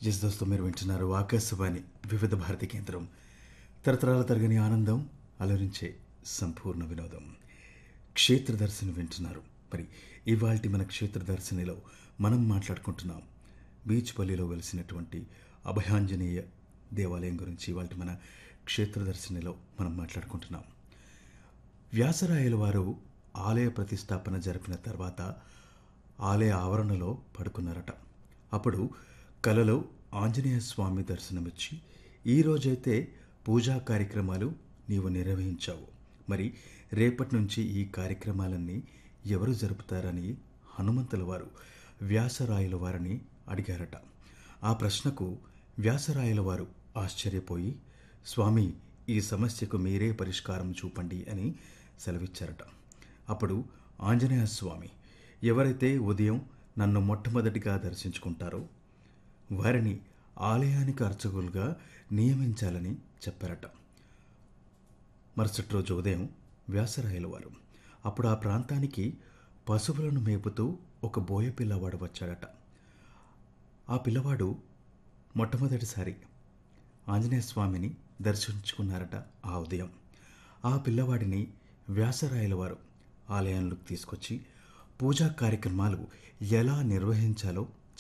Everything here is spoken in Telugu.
ఎస్ దోస్తు మీరు వింటున్నారు ఆకాశవాణి వివిధ భారతి కేంద్రం తరతరాల తరగని ఆనందం అలరించే సంపూర్ణ వినోదం క్షేత్ర దర్శనం వింటున్నారు మరి ఇవాల్టి మన క్షేత్ర దర్శనిలో మనం మాట్లాడుకుంటున్నాం బీచ్ పల్లిలో వెలిసినటువంటి అభయాంజనేయ దేవాలయం గురించి ఇవాళ మన క్షేత్ర దర్శనిలో మనం మాట్లాడుకుంటున్నాం వ్యాసరాయల వారు ఆలయ ప్రతిష్టాపన జరిపిన తర్వాత ఆలయ ఆవరణలో పడుకున్నారట అప్పుడు కలలో ఆంజనేయ స్వామి దర్శనమిచ్చి ఈ రోజైతే పూజా కార్యక్రమాలు నీవు నిర్వహించావు మరి రేపటి నుంచి ఈ కార్యక్రమాలన్నీ ఎవరు జరుపుతారని హనుమంతుల వారు వ్యాసరాయల వారిని అడిగారట ఆ ప్రశ్నకు వ్యాసరాయల వారు ఆశ్చర్యపోయి స్వామి ఈ సమస్యకు మీరే పరిష్కారం చూపండి అని సెలవిచ్చారట అప్పుడు ఆంజనేయ స్వామి ఎవరైతే ఉదయం నన్ను మొట్టమొదటిగా దర్శించుకుంటారో వారిని ఆలయానికి అర్చకులుగా నియమించాలని చెప్పారట మరుసటి రోజు ఉదయం వ్యాసరాయల వారు అప్పుడు ఆ ప్రాంతానికి పశువులను మేపుతూ ఒక బోయ పిల్లవాడు వచ్చాడట ఆ పిల్లవాడు మొట్టమొదటిసారి ఆంజనేయ స్వామిని దర్శించుకున్నారట ఆ ఉదయం ఆ పిల్లవాడిని వ్యాసరాయల వారు ఆలయంలోకి తీసుకొచ్చి పూజా కార్యక్రమాలు ఎలా నిర్వహించాలో